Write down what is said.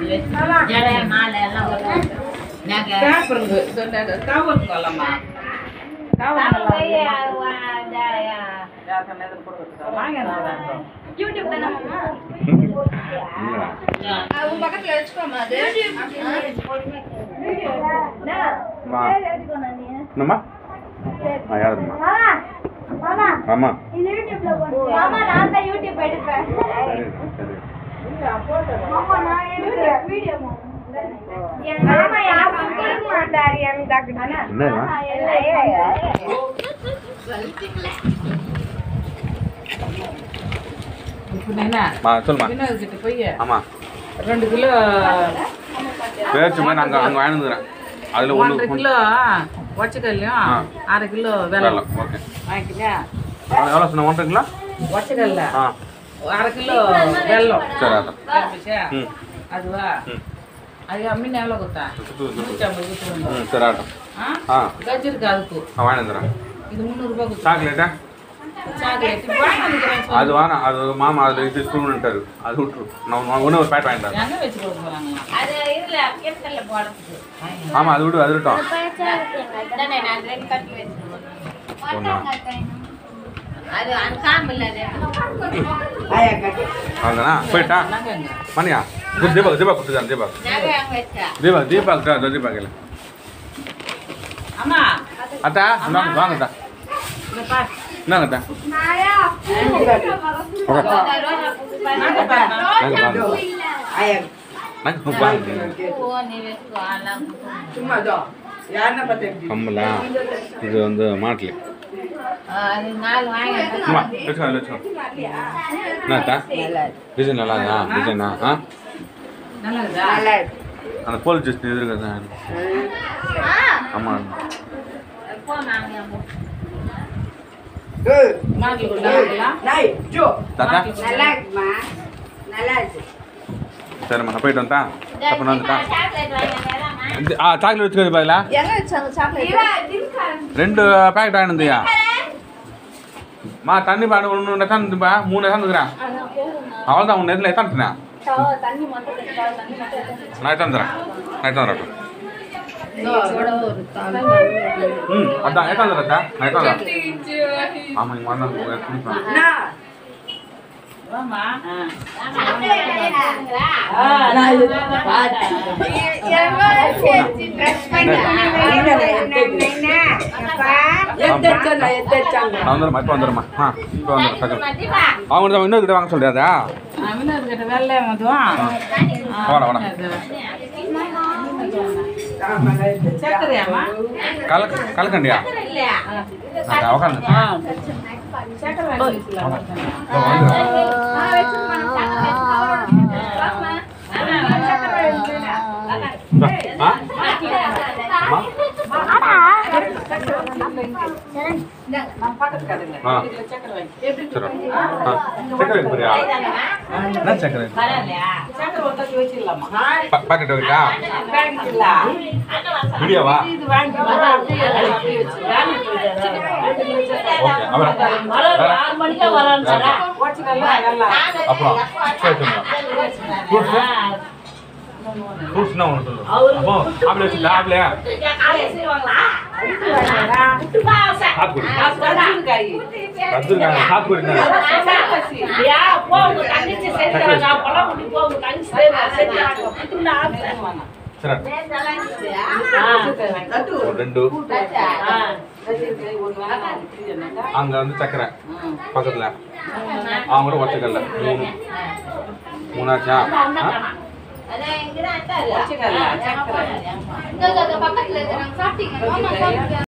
ஜடை மாலை எல்லாம் ஒரு நகை பேப்பருங்க காவலுங்க அல்லம்மா காவலுங்க யாருக்கన్నా எதிர்ப்பு கொடுக்குறதுக்கா? வாங்க எனக்கு யூடியூப் தானம்மா உன் பக்கத்துல வச்சுக்கோமா அது அம்மா என்னம்மா ஆ யாரும்மா ஆமா மாமா நான் தான் யூடியூப் எடுப்பேன் சரி சரி மாமா நான் எடுக்கிறேன் வீடியோ என் மாமா யாருக்கும் கொடுக்க மாட்டாரு எனக்கு என்னம்மா இப்போ என்ன மா சொல்லுமா வினோத்கிட்ட போய் ஆமா ரெண்டு கிலோ பேச்சுமா நாங்கள் அங்கே வாங்கினுக்கிறேன் அதில் ஒன்றரை ஒன்று கிலோ ஒச்சக்கல்லையும் ஆ. அரை கிலோ வெல்லம் வெள்ளம் ஓகே வாங்கிக்கிறியா எவ்வளோ சொன்ன ஒன்றரை கிலோ ஒச்சக்கல்ல ஆ அரை கிலோ வெல்லம் சரி அதான் சரிப்பா? ம் அதுவா ம் அது அம்மின்னு எவ்வளோ கொடுத்தா சுத்து சுத்து நூற்றி ஐம்பது கொடுத்து ம் சரி ஆட்டம் ஆ ஆ கஜ் இருக்கு அதுக்கு ஆ வாங்கினுக்கிறேன் இது முந்நூறுரூபா கொடுத்து சாக்லேட்டா சாக்லேட் வாங்கிக்கிறேன் அது வேணாம் அது மாமா அது இது தூணுட்டாரு அது விட்டுரு நான் ஒன்று ஒரு பேட் வாங்கிட்டாரு எங்கே வச்சு கொடுக்க போகிறாங்களா அது இதுல கிணத்துல போடுறதுக்கு ஆமாம் அது விடு அது விட்டோம் தானே நான் ரெண்டு கட்டி வச்சிருக்கேன் ஒன்றா அது அன்காமல் அது அவ்வளோதானா போயிட்டா நாங்கள் மணியா குட் தீபக் தீபக் கொடுத்துதான் தீபக் நகை அங்கே வச்சா தீபக் தீபக் தான் அதோ தீபக் இல்லை அம்மா அத்தா வாங்க வாங்கத்தா இந்த பாரு என்னங்கத்தா நாயா ஓகே ரோஜா பூ பாரு. நாங்கள் பாருண்ணா நாங்கள் வாங்க நாங்கள் வாங்க பூ நீ வச்சுக்கோ எல்லாம் கம்மலா இது வந்து மாட்டலி அது நாலு வாங்கி அம்மா வச்சுக்கோ அதில் வச்சுக்கோ என்னத்தா டிசைன் நல்லா இருக்கா டிசைனா ஆ நல்லா இருக்குதா அந்த போலீஸ் ஸ்டேஷன் எதிர்க்கிறதா ஆமாம் எப்போ நாங்க மாட்டில் கொடுக்கலாம் தாத்தா நல்லா இருக்கு சரிம்மா நான் போயிட்டு வந்தா அப்போ நான் வந்துட்டா சாக்லேட் வாங்கி இந்த- ஆ சாக்லேட் வச்சுக்கிறது பதிலா எங்க வச்சாங்க சாக்லேட் ரெண்டு பேக்கெட் வாங்கினதுயா மா தண்ணி பாடு ஒன்று எத்தாந்துப்பா மூணு எத்தாந்துக்கிறேன் அவ்வளோதான் ஒன்று எதில் எத்தாந்துட்டேன் தண்ணி மட்டும் தண்ணி மட்டும் நான் எத்தாந்துறேன் நான் எத்தாந்துறேன் ம் அதான் எத்தாந்துறதா நான் எத்தாந்துறேன் ஆமாம் இங்கே வந்தாங்க குடிப்பேன் வாமா நான் வந்துடுமா இப்போ வந்துடுமா ஆ இப்போ வந்துடும் டக்கு அவங்க தான் இன்னொரு கிட்ட வாங்க சொல்றியாதா வினோத் கிட்ட வெள்ளை மதுவம் வாடா வாடா சக்கரையாமா கல கலக்கண்டியா நான் உட்காந்து சக்கரை வாங்கி வச்சுக்கலாம் ஆ அம்மா நான் பக்கத்து கடையில் ஆ. இதுல சக்கரை வாங்கி சரி ஆ சக்கரை இருக்குறியா என்ன சக்கரை சக்கரை ஒரு தட்டி வச்சிடலாமா பா- பாக்கெட் வைக்கா பேங்க் இல்ல விடியாவா இது வாங்கி வந்து அப்படியே எல்லாம் அப்படியே வச்சுக்கலாம் ஓகே அப்புறம் வேற? வச்சுக்கலாம் எல்லாம் அப்புறம் சரி சொல்லுங்க ஃப்ரூட்ஸ் ஃப்ரூட்ஸ்னா ஒன்று சொல்லு அப்போ ஆப்பிள் வச்சுல ஆப்பிள் சாத்துக்குடி கத்திரிக்காய் கத்திரிக்காய் சாத்துக்குடி என்ன? சரி ஒரு ரெண்டு அங்கே வந்து சக்கரை பக்கத்தில் அவங்க கூட ஒச்சக்கல்ல மூணு மூணாச்சா ஆ? அதான் இங்கதான் வச்சுக்கலாம் சக்கரை பக்கத்துல இருக்கிறாங்க சாப்பிட்டீங்க மாமா சாப்பிட்டீங்க